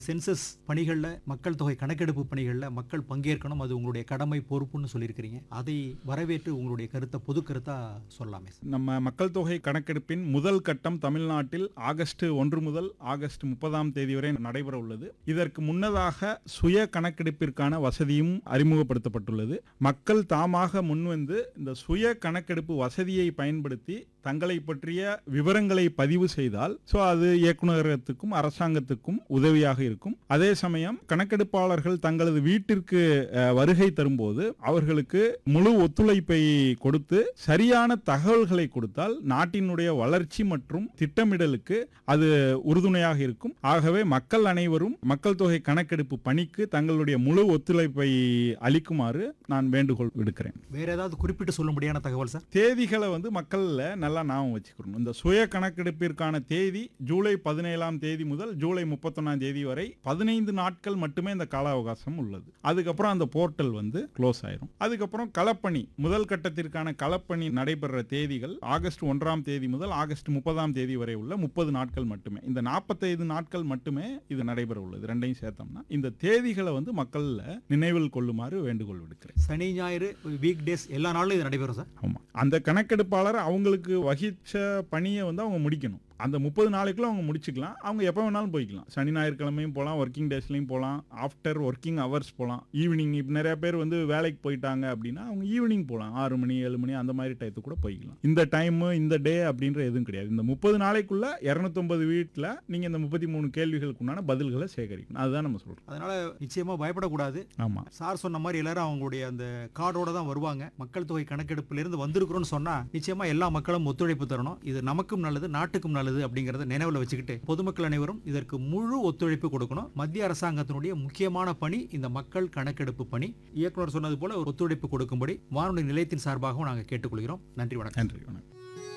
census பணிகளில் மக்கள் தொகை கணக்கெடுப்பு பணிகளில் மக்கள் பங்கேற்கணும் அது உங்களுடைய கடமை பொறுப்புன்னு சொல்லியிருக்கிறீங்க அதை வரவேற்று உங்களுடைய கருத்தை பொது கருத்தா சொல்லலாமே சார் நம்ம மக்கள் தொகை கணக்கெடுப்பின் முதல் கட்டம் தமிழ்நாட்டில் ஆகஸ்ட் ஒன்று முதல் ஆகஸ்ட் முப்பதாம் தேதி வரை நடைபெற உள்ளது இதற்கு முன்னதாக சுய கணக்கெடுப்பிற்கான வசதியும் அறிமுகப்படுத்தப்பட்டுள்ளது மக்கள் தாமாக முன்வந்து இந்த சுய கணக்கெடுப்பு வசதியை பயன்படுத்தி தங்களை பற்றிய விவரங்களை பதிவு செய்தால் ஸோ அது இயக்குநரகத்துக்கும் அரசாங்கத்துக்கும் உதவியாக இருக்கும் அதே சமயம் கணக்கெடுப்பாளர்கள் தங்களது வீட்டிற்கு அஹ், வருகை தரும்போது அவர்களுக்கு முழு ஒத்துழைப்பை கொடுத்து சரியான தகவல்களை கொடுத்தால் நாட்டினுடைய வளர்ச்சி மற்றும் திட்டமிடலுக்கு அது உறுதுணையாக இருக்கும் ஆகவே மக்கள் அனைவரும் மக்கள் தொகை கணக்கெடுப்பு பணிக்கு தங்களுடைய முழு ஒத்துழைப்பை அளிக்குமாறு நான் வேண்டுகோள் விடுக்கிறேன் வேற ஏதாவது குறிப்பிட்டு சொல்லும்படியான தகவல் சார் தேதிகளை வந்து மக்கள்ல நல்லா ஞாபகம் வச்சுக்கணும் இந்த சுய கணக்கெடுப்பிற்கான தேதி ஜூலை பதினேழாம் தேதி முதல் ஜூலை முப்பத்தொன்னாம் தேதி வரை பதினைந்து நாட்கள் மட்டுமே இந்த கால அவகாசம் உள்ளது அதுக்கப்புறம் அந்த போர்ட்டல் வந்து க்ளோஸ் ஆயிரும் அதுக்கப்புறம் களப்பணி முதல் கட்டத்திற்கான களப்பணி நடைபெற தேதிகள் ஆகஸ்ட் ஒன்றாம் தேதி முதல் ஆகஸ்ட் முப்பதாம் தேதி வரை உள்ள முப்பது நாட்கள் மட்டுமே இந்த நாற்பத்தைந்து நாட்கள் மட்டுமே இது நடைபெற உள்ளது ரெண்டையும் சேர்த்தோம்னா இந்த தேதிகளை வந்து மக்கள்ல நினைவில் கொள்ளுமாறு வேண்டுகோள் விடுக்கிறேன் சனி ஞாயிறு வீக் டேஸ் எல்லா நாளும் இது நடைபெறும் சார் ஆமாம் அந்த கணக்கெடுப்பாளர் அவங்களுக்கு வகிச்ச பணியை வந்து அவங்க முடிக்கணும் அந்த முப்பது நாளைக்குள்ள அவங்க முடிச்சுக்கலாம் அவங்க எப்போ வேணாலும் போய்க்கலாம் சனி ஞாயிற்றுக்கிழமையும் போகலாம் ஒர்க்கிங் டேஸ்லையும் போகலாம் ஆஃப்டர் ஒர்க்கிங் ஹவர்ஸ் போகலாம் ஈவினிங் இப்போ நிறைய பேர் வந்து வேலைக்கு போயிட்டாங்க அப்படின்னா அவங்க ஈவினிங் போகலாம் ஆறு மணி ஏழு மணி அந்த மாதிரி டயத்துக்கு கூட போய்க்கலாம் இந்த டைமு இந்த டே அப்படின்ற எதுவும் கிடையாது இந்த முப்பது நாளைக்குள்ள இரநூத்தொம்பது வீட்டில் நீங்கள் இந்த முப்பத்தி மூணு கேள்விகளுக்கு உண்டான பதில்களை சேகரிக்கணும் அதுதான் நம்ம சொல்கிறோம் அதனால நிச்சயமா பயப்படக்கூடாது ஆமாம் சார் சொன்ன மாதிரி எல்லாரும் அவங்களுடைய அந்த கார்டோட தான் வருவாங்க மக்கள் தொகை கணக்கெடுப்பிலிருந்து வந்திருக்கிறோம்னு சொன்னா நிச்சயமா எல்லா மக்களும் ஒத்துழைப்பு தரணும் இது நமக்கும் நல்லது நாட்டுக்கும் நல்லது அப்படிங்கறத நினைவுல வச்சுக்கிட்டு பொதுமக்கள் அனைவரும் இதற்கு முழு ஒத்துழைப்பு கொடுக்கணும் மத்திய அரசாங்கத்தினுடைய முக்கியமான பணி இந்த மக்கள் கணக்கெடுப்பு பணி இயக்குனர் சொன்னது போல ஒரு ஒத்துழைப்பு கொடுக்கும்படி வானொலி நிலையத்தின் சார்பாகவும் நாங்கள் கேட்டுக்கொள்கிறோம் நன்றி வணக்கம் நன்றி வணக்கம்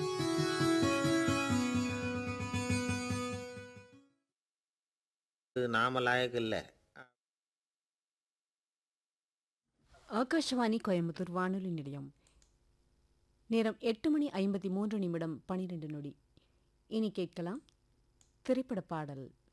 இது நாம லாயக்கு இல்லை ஆகாஷவாணி கோயம்புத்தூர் வானொலி நிலையம் நேரம் எட்டு மணி ஐம்பத்தி மூன்று நிமிடம் பனிரெண்டு நொடி இனி கேட்கலாம் திரைப்பட பாடல்